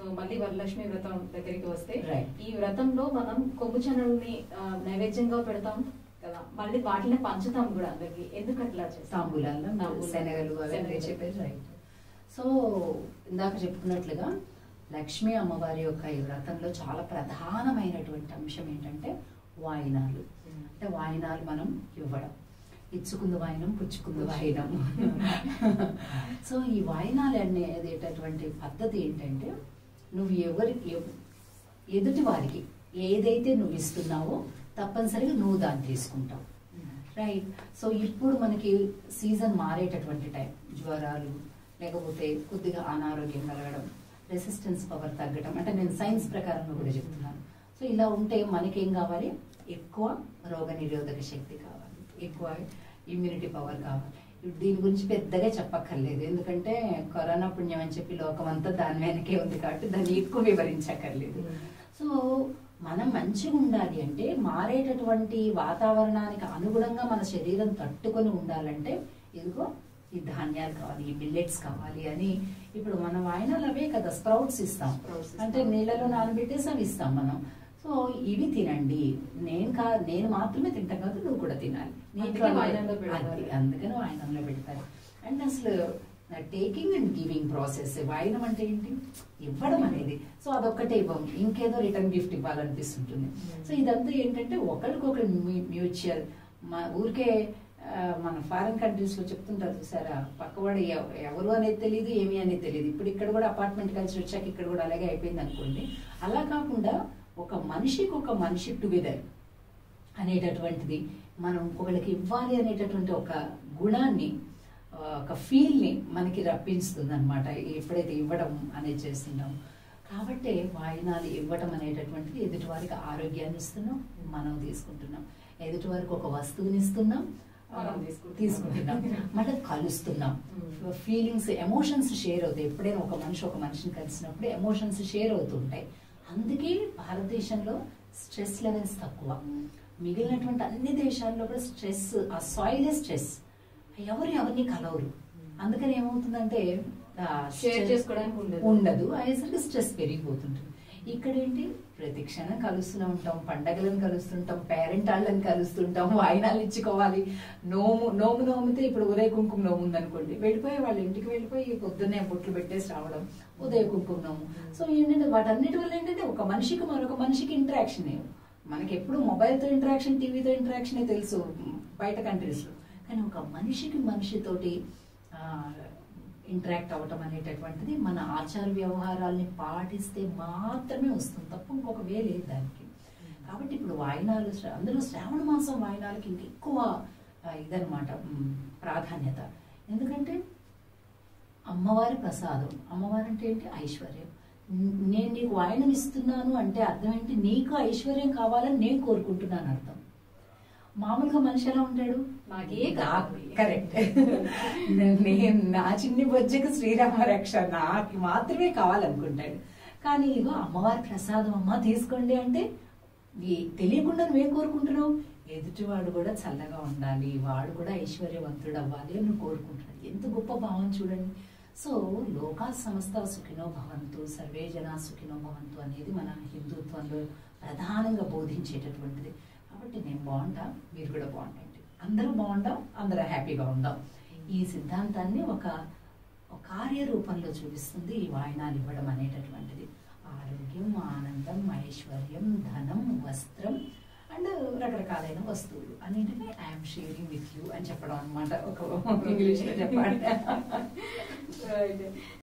So మళ్ళీ వరలక్ష్మి వ్రతం దగ్గరికి వస్తే Right. ఈ వ్రతంలో మనం కొమ్ము చనుల్ని ఆ, నైవేద్యంగా పెడతాం కదా మళ్ళీ వాటిని పంచుతాం కూడా అందరికి ఎందుకు అట్లా చేస్తాం తాంబూలాల్లో తాంబూలం. శనగలు అవన్నీ శనగలు. చెప్పేది రైట్ సో ఇందాక చెప్పుకున్నట్లుగా లక్ష్మీ అమ్మవారి యొక్క ఈ వ్రతంలో చాలా ప్రధానమైనటువంటి అంశం ఏంటంటే వాయినాలు అంటే వాయినాలు మనం ఇవ్వడం ఇచ్చుకుంది వాయినం పుచ్చుకుంది వాయినం సో ఈ వాయినాలు అనేటటువంటి పద్ధతి ఏంటంటే నువ్వు ఎవరి ఎవ్- ఎదుటి వారికి ఏదైతే నువ్వు ఇస్తున్నావో తప్పనిసరిగా నువ్వు దాన్ని తీసుకుంటావు రైట్ సో ఇప్పుడు మనకి సీజన్ మారేటటువంటి టైం జ్వరాలు లేకపోతే కొద్దిగా అనారోగ్యం కలగడం రెసిస్టెన్స్ పవర్ తగ్గడం అంటే నేను సైన్స్ ప్రకారంగా కూడా చెప్తున్నాను సో ఇలా ఉంటే మనకేం కావాలి ఎక్కువ రోగ నిరోధక శక్తి కావాలి ఎక్కువ ఇమ్యూనిటీ పవర్ కావాలి దీని గురించి పెద్దగా చెప్పక్కర్లేదు ఎందుకంటే కరోనా పుణ్యం అని చెప్పి లోకం అంతా దాని వెనకే ఉంది కాబట్టి దాన్ని ఎక్కువ వివరించక్కర్లేదు సో మనం మంచిగా ఉండాలి అంటే మారేటటువంటి వాతావరణానికి అనుగుణంగా మన శరీరం తట్టుకొని ఉండాలంటే ఇదిగో ఈ ధాన్యాలు కావాలి ఈ మిల్లెట్స్ కావాలి అని ఇప్పుడు మన వాయినాలు అవే కదా స్ప్రౌట్స్ ఇస్తాం Sprouts ఇస్తాం. అంటే నీళ్ళలో నానబెట్టేసి అవి ఇస్తాం మనం సో ఇవి తినండి నేను కా నేను మాత్రమే తింటాం కాదు నువ్వు కూడా తినాలి అందుకే నీకు వాయినంలో పెడతారు. అది అందుకని వాయినంలో పెడతారు అండ్ అసలు టేకింగ్ అండ్ గివింగ్ ప్రాసెస్ వాయినం అంటే ఏంటి ఇవ్వడం అనేది సో అదొక్కటే ఇవ్వం ఇంకేదో రిటర్న్ గిఫ్ట్ ఇవ్వాలనిపిస్తుంటుంది సో ఇదంతా ఏంటంటే ఒకరికొకరు మ్యూచువల్ మా ఊరికే ఆ, మన ఫారిన్ కంట్రీస్ లో చెప్తుంటారు చూసారా పక్కవాడు ఎవ- ఎవరు అనేది తెలియదు ఏమి అనేది తెలియదు ఇప్పుడు ఇక్కడ కూడా అపార్ట్మెంట్ కలిసి వచ్చాక ఇక్కడ కూడా అలాగే అయిపోయింది అనుకోండి అలా కాకుండా ఒక మనిషికి ఒక మనిషి టుగెదర్ అనేటటువంటిది మనం ఇంకొకరికి ఇవ్వాలి అనేటటువంటి ఒక గుణాన్ని ఆ, ఒక ఫీల్ని మనకి రప్పిస్తుంది అనమాట ఎప్పుడైతే ఇవ్వడం అనేది చేస్తున్నాం కాబట్టి వాయినాలు ఇవ్వడం అనేటటువంటిది ఎదుటివారికి ఆరోగ్యాన్ని ఇస్తున్నాం మనం తీసుకుంటున్నాం ఎదుటివారికి ఒక వస్తువుని ఇస్తున్నాం ఆ, మనం తీసుకుంటున్నాం. తీసుకుంటున్నాం మళ్ళీ కలుస్తున్నాం Mm. ఫీలింగ్స్ ఎమోషన్స్ షేర్ అవుతాయి ఎప్పుడైనా ఒక మనిషి ఒక మనిషిని కలిసినప్పుడు ఎమోషన్స్ షేర్ అవుతుంటాయి అందుకే భారతదేశంలో స్ట్రెస్ లెవెల్స్ తక్కువ మిగిలినటువంటి అన్ని దేశాల్లో కూడా స్ట్రెస్ ఆ సాయిల్ స్ట్రెస్ ఎవరు ఎవరిని కలవరు అందుకని ఏమవుతుందంటే ఆ షేర్ stress చేసుకోవడానికి ఉండదు. ఉండదు అయ్యేసరికి స్ట్రెస్ పెరిగిపోతుంటుంది ఇక్కడ ఏంటి ప్రతి క్షణం కలుస్తూనే ఉంటాం పండగలను కలుస్తుంటాం పేరెంట్ వాళ్ళని కలుస్తుంటాం వాయినాలు ఇచ్చుకోవాలి నోము నోము నోమితే ఇప్పుడు ఉదయ కుంకుమ నోము ఉందనుకోండి వెళ్ళిపోయి వాళ్ళ ఇంటికి వెళ్ళిపోయి పొద్దున్నే బొట్లు పెట్టేసి రావడం ఉదయ కుంకుమ నోము సో ఏంటంటే వాటన్నిటి వల్ల ఏంటంటే ఒక మనిషికి మరొక మనిషికి ఇంటరాక్షన్ మనకి ఎప్పుడు మొబైల్తో ఇంటరాక్షన్ టీవీతో ఇంటరాక్షనే తెలుసు బయట కంట్రీస్లో కానీ ఒక మనిషికి మనిషితోటి ఇంటరాక్ట్ అవ్వటం అనేటటువంటిది మన ఆచార వ్యవహారాల్ని పాటిస్తే మాత్రమే వస్తుంది తప్ప ఇంకొక వే లేదు దానికి కాబట్టి ఇప్పుడు వాయినాలు శ్రా- అందులో శ్రావణ మాసం వాయినాలకి ఇంక ఎక్కువ ఆ, ఇదన్నమాట మ్, ప్రాధాన్యత ఎందుకంటే అమ్మవారి ప్రసాదం అమ్మవారు అంటే ఏంటి ఐశ్వర్యం న్- నేను నీకు వాయనం ఇస్తున్నాను అంటే అర్థం ఏంటి నీకు ఐశ్వర్యం కావాలని నేను కోరుకుంటున్నాను అర్థం మామూలుగా మనిషి ఎలా ఉంటాడు నాకే కావాలి. కరెక్ట్ నేను నా చిన్ని బొజ్జకు శ్రీరామ రక్ష నాకు మాత్రమే కావాలనుకుంటాడు కానీ ఇగో అమ్మవారి ప్రసాదం అమ్మ తీసుకోండి అంటే ఈ- తెలియకుండా నువ్వేం కోరుకుంటున్నావు ఎదుటివాడు కూడా చల్లగా ఉండాలి వాడు కూడా ఐశ్వర్యవంతుడు అవ్వాలి అని నువ్వు కోరుకుంటున్నాడు ఎంత గొప్ప భావం చూడండి సో లోకా సంస్థ సుఖినో భవంతు సర్వే జనా సుఖినో భవంతు అనేది మన హిందుత్వంలో ప్రధానంగా బోధించేటటువంటిది కాబట్టి నేను బాగుంటా మీరు కూడా బాగుండండి అందరూ బాగుంటాం అందరూ హ్యాపీగా ఉందాం ఈ సిద్ధాంతాన్ని ఒక ఒక కార్యరూపంలో చూపిస్తుంది ఈ వాయినాలు ఇవ్వడం అనేటటువంటిది ఆరోగ్యం ఆనందం ఐశ్వర్యం ధనం వస్త్రం అండ్ రకరకాలైన వస్తువులు అన్నింటినీ ఐఎమ్ షేరింగ్ విత్ యూ అని చెప్పడం అనమాట ఒక ఇంగ్లీష్లో చెప్పాలి Right.